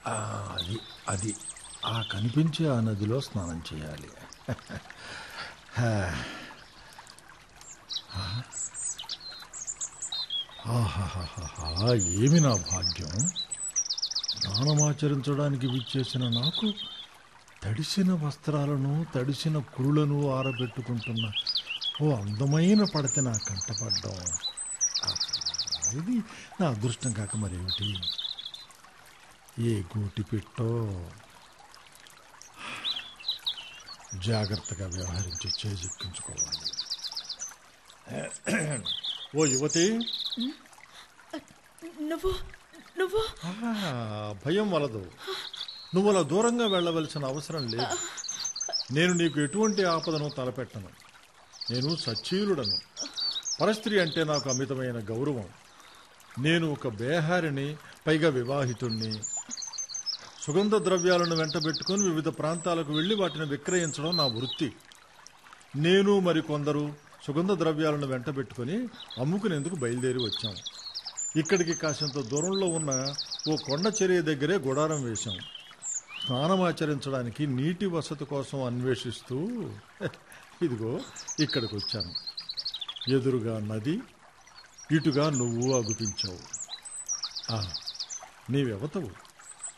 ఆ, అది అది ఆ కనిపించే ఆ నదిలో స్నానం చేయాలి హా. ఆహాహాహా, ఏమి నా భాగ్యం స్నానమాచరించడానికి విచ్చేసిన నాకు తడిసిన వస్త్రాలను తడిసిన కురులను ఆరబెట్టుకుంటున్న ఓ అందమైన పడత నా కంటపడ్డం ఆహా, ఇది నా అదృష్టం కాక మరేమిటి ఏ గూటి పెట్టో జాగ్రత్తగా వ్యవహరించి చేజిక్కించుకోవాలి ఓ యువతి నువ్వు నువ్వు ఆ, భయం వలదు నువ్వు అలా దూరంగా వెళ్ళవలసిన అవసరం లేదు నేను నీకు ఎటువంటి ఆపదను తలపెట్టను నేను సచ్చీలుడను పరస్త్రీ అంటే నాకు అమితమైన గౌరవం నేను ఒక బేహారిని పైగా వివాహితుణ్ణి సుగంధ ద్రవ్యాలను వెంటబెట్టుకుని వివిధ ప్రాంతాలకు వెళ్లి వాటిని విక్రయించడం నా వృత్తి నేను మరి కొందరు సుగంధ ద్రవ్యాలను వెంటబెట్టుకుని అమ్ముకునేందుకు బయలుదేరి వచ్చాం ఇక్కడికి కాసింత దూరంలో ఉన్న ఓ కొండ చర్య దగ్గరే గుడారం వేశాం స్నానమాచరించడానికి నీటి వసతి కోసం అన్వేషిస్తూ ఇదిగో ఇక్కడికి వచ్చాను ఎదురుగా నది ఇటుగా నువ్వు అగుపించావు ఆ, నీవెవతవు